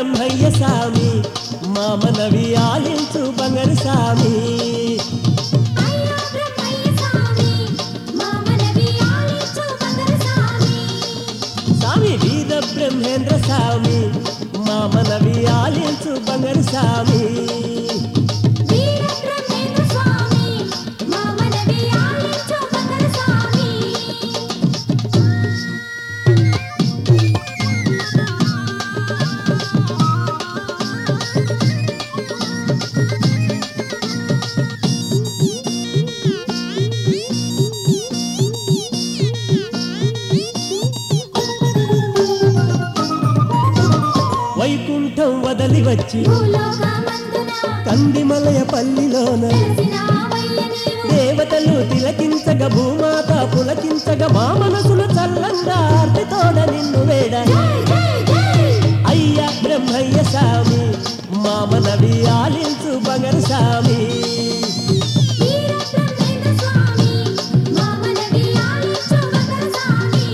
బ్రహ్మయ్య స్వామి మా మనవి ఆలించు బంగారు స్వామి అయ్యా బ్రహ్మయ్య స్వామి మా మనవి ఆలించు బంగారు స్వామి స్వామి వీర బ్రహ్మేంద్ర స్వామి మా మనవి ఆలించు బంగారు స్వామి వీర బ్రహ్మేంద్ర స్వామి మా మనవి ఆలించు బంగారు స్వామి వైకుంఠం వదలి వచ్చి భూలోకమందున కందిమలయ పల్లిలోన వెలసినావయ్య నీవు దేవతలు తిలకించగ భూమాత పులకించగ మా మనసులు చల్లంగా ఆర్తితోడ నిన్ను వేడ జై జై జై అయ్యా బ్రహ్మయ్య స్వామి మా మనవి ఆలించు బంగారు స్వామి వీర బ్రహ్మేంద్ర స్వామి మా మనవి ఆలించు బంగారు స్వామి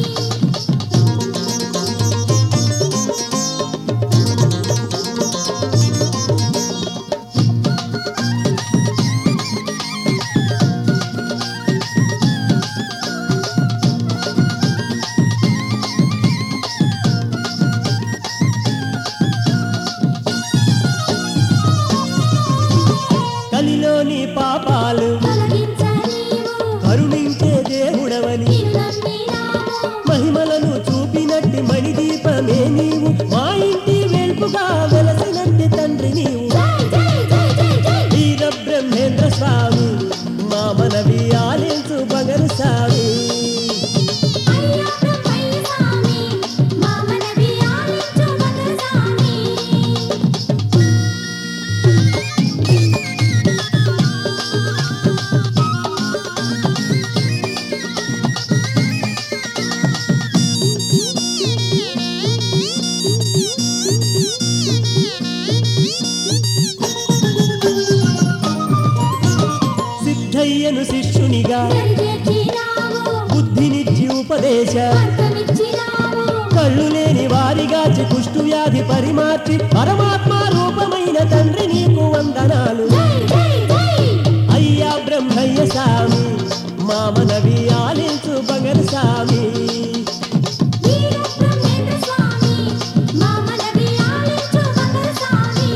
కలిలోని పాపాలు తొలగించ నీవు కరుణించే దేవుడవని నిన్ను నమ్మినాము మహిమలను చూపినట్టి మణిదీపమే నీవు మా ఇంటి వెల్పుగా వెలసినట్టి తండ్రి నీవు జై జై జై జై జై వీర బ్రహ్మేంద్ర స్వామి మా మనవి ఆలించు బంగారు స్వామి అయ్యా బ్రహ్మయ్య స్వామి మా మనవి ఆలించు బంగారు స్వామి సిద్ధయ్యను శిష్యునిగా దరిచేర్చినావు బుద్ధినిచ్చి ఉపదేశ మార్గమిచ్చినావు కళ్ళు లేని వారిగాచి కుష్టు వ్యాధి పరిమార్చి పరమాత్మ రూపమైన తండ్రి నీకు వందనాలు జై జై జై అయ్యా బ్రహ్మయ్య స్వామి మా మనవి ఆలించు బంగారు స్వామి వీర బ్రహ్మేంద్ర స్వామి మా మనవి ఆలించు బంగారు స్వామి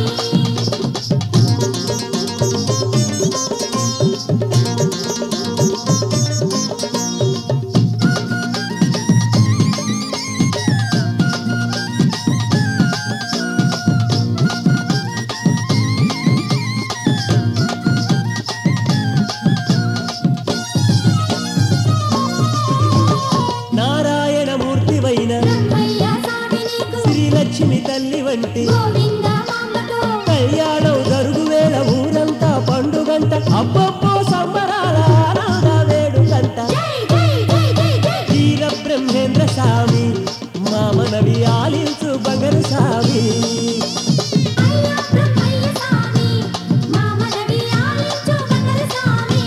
నారాయణ మూర్తివైన బ్రహ్మయ్య స్వామి నీకు శ్రీలక్ష్మి తల్లి వంటి గోవింద మామతో కళ్యాణం జరుగు వేళ ఊరంతా పండుగంట అబ్బబ్బో సంబరాల ఆనంద వేడుకంట జై జై జై జై జై వీర బ్రహ్మేంద్ర స్వామి మా మనవి ఆలించు బంగారు స్వామి అయ్యా బ్రహ్మయ్య స్వామి మా మనవి ఆలించు బంగారు స్వామి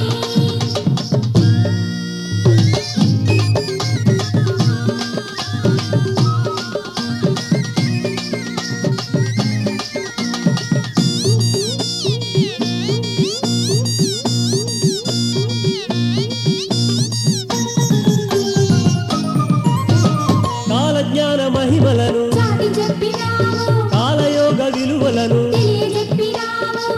కాలజ్ఞాన మహిమలను చాటి చెప్పినావు కాలయోగ విలువలను తెలియజెప్పినావు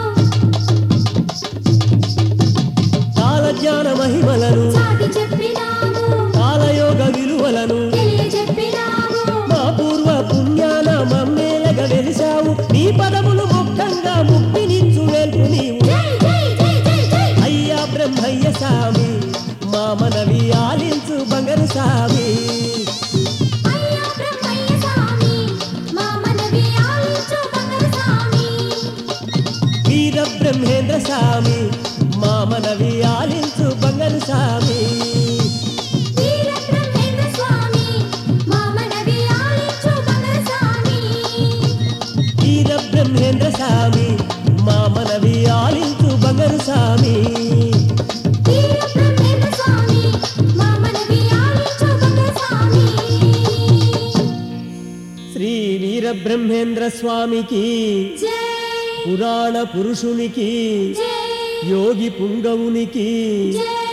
కాలజ్ఞాన మహిమలను చాటి చెప్పినావు కాలయోగ విలువలను తెలియజెప్పినావు మా పూర్వ పుణ్యాన మమ్మేలగ వెలిసావు నీ పదములు ముఖ్యంగా ముక్తినిచ్చు వెల్పు నీవు జై జై జై జై జై అయ్యా బ్రహ్మయ్య స్వామి మా మనవి ఆలించు బంగారు స్వామి అయ్యా బ్రహ్మయ్య స్వామి మా మనవి ఆలించు బంగారు స్వామి వీర బ్రహ్మేంద్ర స్వామి మా మనవి ఆలించు బంగారు స్వామి వీర బ్రహ్మేంద్ర స్వామి మా మనవి ఆలించు బంగారు స్వామి వీర బ్రహ్మేంద్ర స్వామి మా మనవి ఆలించు బంగారు స్వామి వీర బ్రహ్మేంద్ర స్వామి మా మనవి ఆలించు బంగారు స్వామి శ్రీ వీర బ్రహ్మేంద్ర స్వామికి జై పురాణ పురుషునికి జై యోగి పుంగవునికి జై